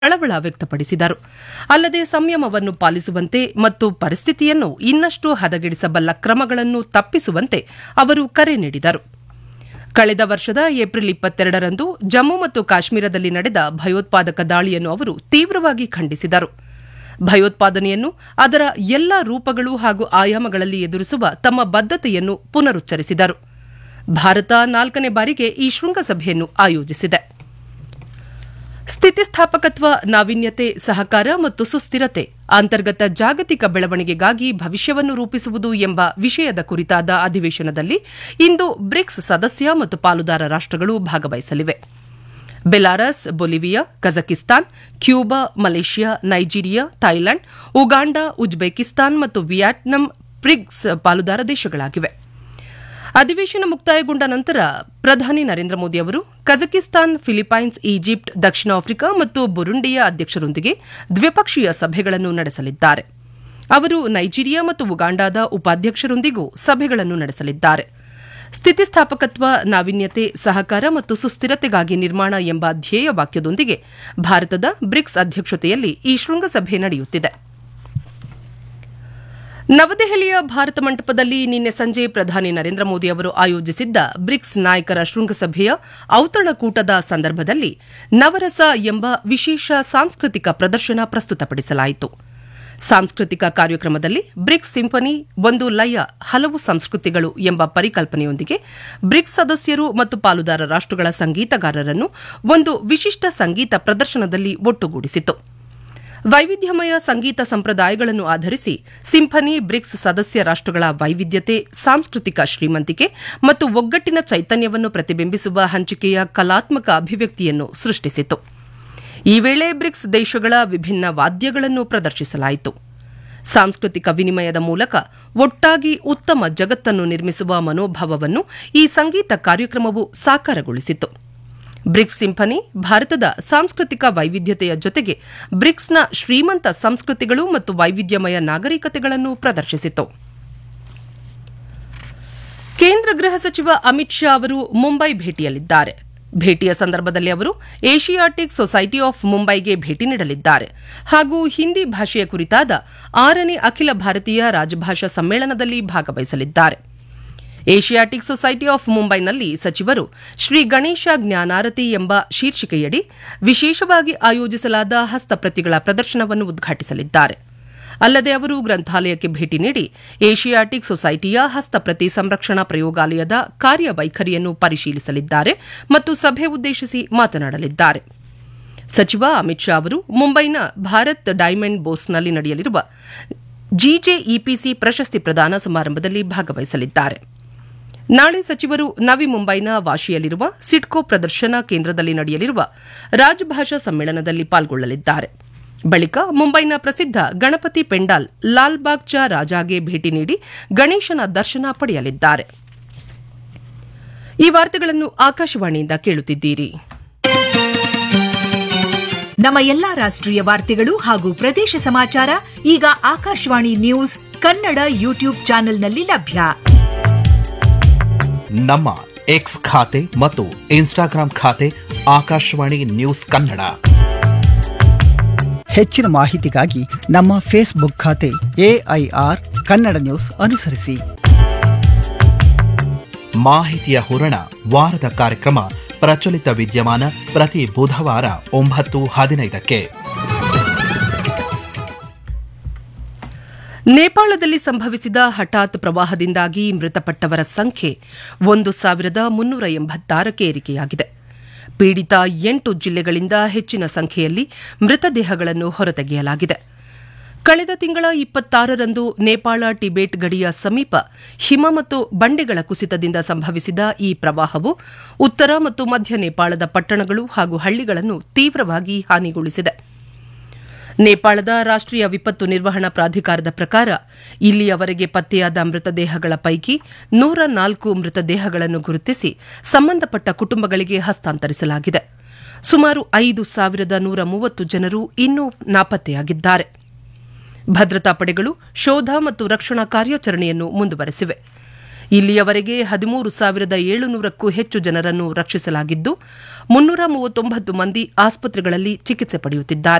ಕಳವಳ ವ್ಯಕ್ತಪಡಿಸಿದರು ಅಲ್ಲದೆ ಸಂಯಮವನ್ನು ಪಾಲಿಸುವಂತೆ ಮತ್ತು ಪರಿಸ್ಥಿತಿಯನ್ನು ಇನ್ನಷ್ಟು ಹದಗೆಡಿಸಬಲ್ಲ ಕ್ರಮಗಳನ್ನು ತಪ್ಪಿಸುವಂತೆ ಅವರು ಕರೆ ನೀಡಿದರು ಕಳೆದ ವರ್ಷದ ಏಪ್ರಿಲ್ ಇಪ್ಪತ್ತೆರಡರಂದು ಜಮ್ಮು ಮತ್ತು ಕಾಶ್ಮೀರದಲ್ಲಿ ನಡೆದ ಭಯೋತ್ಪಾದಕ ದಾಳಿಯನ್ನು ಅವರು ತೀವ್ರವಾಗಿ ಖಂಡಿಸಿದರು ಭಯೋತ್ಪಾದನೆಯನ್ನು ಅದರ ಎಲ್ಲ ರೂಪಗಳು ಹಾಗೂ ಆಯಾಮಗಳಲ್ಲಿ ಎದುರಿಸುವ ತಮ್ಮ ಬದ್ಧತೆಯನ್ನು ಪುನರುಚ್ಚರಿಸಿದರು ಭಾರತ ನಾಲ್ಕನೇ ಬಾರಿಗೆ ಈ ಶೃಂಗಸಭೆಯನ್ನು ಆಯೋಜಿಸಿದೆ ಸ್ಥಿತಿಸ್ಥಾಪಕತ್ವ ನಾವೀನ್ಯತೆ ಸಹಕಾರ ಮತ್ತು ಸುಸ್ಥಿರತೆ ಅಂತರ್ಗತ ಜಾಗತಿಕ ಬೆಳವಣಿಗೆಗಾಗಿ ಭವಿಷ್ಯವನ್ನು ರೂಪಿಸುವುದು ಎಂಬ ವಿಷಯದ ಕುರಿತಾದ ಅಧಿವೇಶನದಲ್ಲಿ ಇಂದು ಬ್ರಿಕ್ಸ್ ಸದಸ್ಯ ಮತ್ತು ಪಾಲುದಾರ ರಾಷ್ಟಗಳು ಭಾಗವಹಿಸಲಿವೆ Belarus Bolivia Kazakhstan Cuba Malaysia Nigeria Thailand Uganda Uzbekistan ಮತ್ತು ವಿಯೆಟ್ನಾಂ ಬ್ರಿಕ್ಸ್ ಪಾಲುದಾರ ದೇಶಗಳಾಗಿವೆ ಅಧಿವೇಶನ ಮುಕ್ತಾಯಗೊಂಡ ನಂತರ ಪ್ರಧಾನಿ ನರೇಂದ್ರ ಮೋದಿ ಅವರು ಕಜಕಿಸ್ತಾನ್ ಫಿಲಿಪೈನ್ಸ್ ಈಜಿಪ್ಟ್ ದಕ್ಷಿಣ ಆಫ್ರಿಕಾ ಮತ್ತು ಬುರುಂಡಿಯ ಅಧ್ಯಕ್ಷರೊಂದಿಗೆ ದ್ವಿಪಕ್ಷೀಯ ಸಭೆಗಳನ್ನು ನಡೆಸಲಿದ್ದಾರೆ ಅವರು ನೈಜೀರಿಯಾ ಮತ್ತು ಉಗಾಂಡಾದ ಉಪಾಧ್ಯಕ್ಷರೊಂದಿಗೂ ಸಭೆಗಳನ್ನು ನಡೆಸಲಿದ್ದಾರೆ ಸ್ಥಿತಿಸ್ಥಾಪಕತ್ವ ನಾವೀನ್ಯತೆ ಸಹಕಾರ ಮತ್ತು ಸುಸ್ಥಿರತೆಗಾಗಿ ನಿರ್ಮಾಣ ಎಂಬ ಧ್ಯೇಯ ವಾಕ್ಯದೊಂದಿಗೆ ಭಾರತದ ಬ್ರಿಕ್ಸ್ ಅಧ್ಯಕ್ಷತೆಯಲ್ಲಿ ಈ ಶೃಂಗಸಭೆ ನಡೆಯುತ್ತಿದೆ ನವದೆಹಲಿಯ ಭಾರತ ಮಂಟಪದಲ್ಲಿ ನಿನ್ನೆ ಸಂಜೆ ಪ್ರಧಾನಿ ನರೇಂದ್ರ ಮೋದಿ ಅವರು ಆಯೋಜಿಸಿದ್ದ ಬ್ರಿಕ್ಸ್ ನಾಯಕರ ಶೃಂಗಸಭೆಯ ಔತಣಕೂಟದ ಸಂದರ್ಭದಲ್ಲಿ ನವರಸ ಎಂಬ ವಿಶೇಷ ಸಾಂಸ್ಕೃತಿಕ ಪ್ರದರ್ಶನ ಪ್ರಸ್ತುತಪಡಿಸಲಾಯಿತು ಸಾಂಸ್ಕೃತಿಕ ಕಾರ್ಯಕ್ರಮದಲ್ಲಿ ಬ್ರಿಕ್ಸ್ ಸಿಂಫನಿ ಒಂದು ಲಯ ಹಲವು ಸಂಸ್ಕೃತಿಗಳು ಎಂಬ ಪರಿಕಲ್ಪನೆಯೊಂದಿಗೆ ಬ್ರಿಕ್ಸ್ ಸದಸ್ಯರು ಮತ್ತು ಪಾಲುದಾರ ರಾಷ್ಟಗಳ ಸಂಗೀತಗಾರರನ್ನು ಒಂದು ವಿಶಿಷ್ಟ ಸಂಗೀತ ಪ್ರದರ್ಶನದಲ್ಲಿ ಒಟ್ಟುಗೂಡಿಸಿತು ವೈವಿಧ್ಯಮಯ ಸಂಗೀತ ಸಂಪ್ರದಾಯಗಳನ್ನು ಆಧರಿಸಿ ಸಿಂಫನಿ ಬ್ರಿಕ್ಸ್ ಸದಸ್ಯ ರಾಷ್ಟಗಳ ವೈವಿಧ್ಯತೆ ಸಾಂಸ್ಕೃತಿಕ ಶ್ರೀಮಂತಿಕೆ ಮತ್ತು ಒಗ್ಗಟ್ಟಿನ ಚೈತನ್ಯವನ್ನು ಪ್ರತಿಬಿಂಬಿಸುವ ಹಂಚಿಕೆಯ ಕಲಾತ್ಮಕ ಅಭಿವ್ಯಕ್ತಿಯನ್ನು ಸೃಷ್ಟಿಸಿತು ಈ ವೇಳೆ ಬ್ರಿಕ್ಸ್ ದೇಶಗಳ ವಿಭಿನ್ನ ವಾದ್ಯಗಳನ್ನು ಪ್ರದರ್ಶಿಸಲಾಯಿತು ಸಾಂಸ್ಕೃತಿಕ ವಿನಿಮಯದ ಮೂಲಕ ಒಟ್ಟಾಗಿ ಉತ್ತಮ ಜಗತ್ತನ್ನು ನಿರ್ಮಿಸುವ ಮನೋಭಾವವನ್ನು ಈ ಸಂಗೀತ ಕಾರ್ಯಕ್ರಮವು ಸಾಕಾರಗೊಳಿಸಿತು ಬ್ರಿಕ್ಸ್ ಸಿಂಫನಿ ಭಾರತದ ಸಾಂಸ್ಕೃತಿಕ ವೈವಿಧ್ಯತೆಯ ಜೊತೆಗೆ ಬ್ರಿಕ್ಸ್ನ ಶ್ರೀಮಂತ ಸಂಸ್ಕೃತಿಗಳು ಮತ್ತು ವೈವಿಧ್ಯಮಯ ನಾಗರಿಕತೆಗಳನ್ನು ಪ್ರದರ್ಶಿಸಿತು ಕೇಂದ್ರ ಗೃಹ ಸಚಿವ ಅಮಿತ್ ಶಾ ಅವರು ಮುಂಬೈ ಭೇಟಿಯಲ್ಲಿದ್ದಾರೆ ಭೇಟಿಯ ಸಂದರ್ಭದಲ್ಲಿ ಅವರು ಏಷಿಯಾಟಿಕ್ ಸೊಸೈಟಿ ಆಫ್ ಮುಂಬೈಗೆ ಭೇಟಿ ನೀಡಲಿದ್ದಾರೆ ಹಾಗೂ ಹಿಂದಿ ಭಾಷೆಯ ಕುರಿತಾದ ಆರನೇ ಅಖಿಲ ಭಾರತೀಯ ರಾಜಭಾಷಾ ಸಮ್ಮೇಳನದಲ್ಲಿ ಭಾಗವಹಿಸಲಿದ್ದಾರೆ ಏಷಿಯಾಟಿಕ್ ಸೊಸೈಟಿ ಆಫ್ ಮುಂಬೈನಲ್ಲಿ ಸಚಿವರು ಶ್ರೀ ಗಣೇಶ ಜ್ಞಾನಾರತಿ ಎಂಬ ಶೀರ್ಷಿಕೆಯಡಿ ವಿಶೇಷವಾಗಿ ಆಯೋಜಿಸಲಾದ ಹಸ್ತಪ್ರತಿಗಳ ಪ್ರದರ್ಶನವನ್ನು ಉದ್ಘಾಟಿಸಲಿದ್ದಾರೆ ಅಲ್ಲದೆ ಅವರು ಗ್ರಂಥಾಲಯಕ್ಕೆ ಭೇಟಿ ನೀಡಿ ಏಷಿಯಾಟಿಕ್ ಸೊಸೈಟಿಯ ಹಸ್ತಪ್ರತಿ ಸಂರಕ್ಷಣಾ ಪ್ರಯೋಗಾಲಯದ ಕಾರ್ಯವೈಖರಿಯನ್ನು ಪರಿಶೀಲಿಸಲಿದ್ದಾರೆ ಮತ್ತು ಸಭೆ ಉದ್ದೇಶಿಸಿ ಮಾತನಾಡಲಿದ್ದಾರೆ ಸಚಿವ ಅಮಿತ್ ಶಾ ಅವರು ಮುಂಬೈನ ಭಾರತ್ ಡೈಮಂಡ್ ಬೋಸ್ನಲ್ಲಿ ನಡೆಯಲಿರುವ ಜಿಜೆಇಪಿಸಿ ಪ್ರಶಸ್ತಿ ಪ್ರದಾನ ಸಮಾರಂಭದಲ್ಲಿ ಭಾಗವಹಿಸಲಿದ್ದಾರೆ ನಾಳೆ ಸಚಿವರು ನವಿ ಮುಂಬೈನ ವಾಶಿಯಲ್ಲಿರುವ ಸಿಡ್ಕೋ ಪ್ರದರ್ಶನ ಕೇಂದ್ರದಲ್ಲಿ ನಡೆಯಲಿರುವ ರಾಜಭಾಷಾ ಸಮ್ಮೇಳನದಲ್ಲಿ ಪಾಲ್ಗೊಳ್ಳಲಿದ್ದಾರೆ ಬಳಿಕ ಮುಂಬೈನ ಪ್ರಸಿದ್ಧ ಗಣಪತಿ ಪೆಂಡಾಲ್ ಲಾಲ್ಬಾಗ್ ಚಾ ರಾಜಾಗೆ ಭೇಟಿ ನೀಡಿ ಗಣೇಶನ ದರ್ಶನ ಪಡೆಯಲಿದ್ದಾರೆ ಈ ವಾರ್ತೆಗಳನ್ನು ಆಕಾಶವಾಣಿಯಿಂದ ಕೇಳುತ್ತಿದ್ದೀರಿ ನಮ್ಮ ಎಲ್ಲಾ ರಾಷ್ಟ್ರೀಯ ವಾರ್ತೆಗಳು ಹಾಗೂ ಪ್ರದೇಶ ಸಮಾಚಾರ ಈಗ ಆಕಾಶವಾಣಿ ನ್ಯೂಸ್ ಕನ್ನಡ ಯೂಟ್ಯೂಬ್ ಚಾನೆಲ್ನಲ್ಲಿ ಲಭ್ಯ ನಮ್ಮ ಎಕ್ಸ್ ಖಾತೆ ಮತ್ತು ಇನ್ಸ್ಟಾಗ್ರಾಂ ಖಾತೆ ಆಕಾಶವಾಣಿ ನ್ಯೂಸ್ ಕನ್ನಡ ಹೆಚ್ಚಿನ ಮಾಹಿತಿಗಾಗಿ ನಮ್ಮ ಫೇಸ್ಬುಕ್ ಖಾತೆ ಎಐಆರ್ ಕನ್ನಡ ನ್ಯೂಸ್ ಅನುಸರಿಸಿ ಮಾಹಿತಿಯ ಹೂರಣ ವಾರದ ಕಾರ್ಯಕ್ರಮ ಪ್ರಚಲಿತ ವಿದ್ಯಮಾನ ಪ್ರತಿ ಬುಧವಾರ ಒಂಬತ್ತು ಹದಿನೈದಕ್ಕೆ ನೇಪಾಳದಲ್ಲಿ ಸಂಭವಿಸಿದ ಹಠಾತ್ ಪ್ರವಾಹದಿಂದಾಗಿ ಮೃತಪಟ್ಟವರ ಸಂಖ್ಯೆ ಒಂದು ಸಾವಿರದ ಮುನ್ನೂರ ಎಂಬತ್ತಾರಕ್ಕೆ ಏರಿಕೆಯಾಗಿದೆ ಪೀಡಿತ ಎಂಟು ಜಿಲ್ಲೆಗಳಿಂದ ಹೆಚ್ಚಿನ ಸಂಖ್ಯೆಯಲ್ಲಿ ಮೃತದೇಹಗಳನ್ನು ಹೊರತೆಗೆಯಲಾಗಿದೆ ಕಳೆದ ತಿಂಗಳ ಇಪ್ಪತ್ತಾರರಂದು ನೇಪಾಳ ಟಿಬೆಟ್ ಗಡಿಯ ಸಮೀಪ ಹಿಮ ಮತ್ತು ಬಂಡೆಗಳ ಕುಸಿತದಿಂದ ಸಂಭವಿಸಿದ ಈ ಪ್ರವಾಹವು ಉತ್ತರ ಮತ್ತು ಮಧ್ಯ ನೇಪಾಳದ ಪಟ್ಟಣಗಳು ಹಾಗೂ ಹಳ್ಳಿಗಳನ್ನು ತೀವ್ರವಾಗಿ ಹಾನಿಗೊಳಿಸಿದೆ ನೇಪಾಳದ ರಾಷ್ಟೀಯ ವಿಪತ್ತು ನಿರ್ವಹಣಾ ಪ್ರಾಧಿಕಾರದ ಪ್ರಕಾರ ಇಲ್ಲಿಯವರೆಗೆ ಪತ್ತೆಯಾದ ಮೃತದೇಹಗಳ ಪೈಕಿ ನೂರ ನಾಲ್ಕು ಮೃತದೇಹಗಳನ್ನು ಗುರುತಿಸಿ ಸಂಬಂಧಪಟ್ಟ ಕುಟುಂಬಗಳಿಗೆ ಹಸ್ತಾಂತರಿಸಲಾಗಿದೆ ಸುಮಾರು ಐದು ಸಾವಿರದ ನೂರ ಮೂವತ್ತು ಜನರು ಇನ್ನೂ ನಾಪತ್ತೆಯಾಗಿದ್ದಾರೆ ಭದ್ರತಾ ಪಡೆಗಳು ಶೋಧ ಮತ್ತು ರಕ್ಷಣಾ ಕಾರ್ಯಾಚರಣೆಯನ್ನು ಮುಂದುವರೆಸಿವೆ ಇಲ್ಲಿಯವರೆಗೆ ಹದಿಮೂರು ಸಾವಿರದ ಏಳುನೂರಕ್ಕೂ ಹೆಚ್ಚು ಜನರನ್ನು ರಕ್ಷಿಸಲಾಗಿದ್ದು ಮುನ್ನೂರ ಮೂವತ್ತೊಂಬತ್ತು ಮಂದಿ ಆಸ್ಪತ್ರೆಗಳಲ್ಲಿ ಚಿಕಿತ್ಸೆ ಪಡೆಯುತ್ತಿದ್ದಾರೆ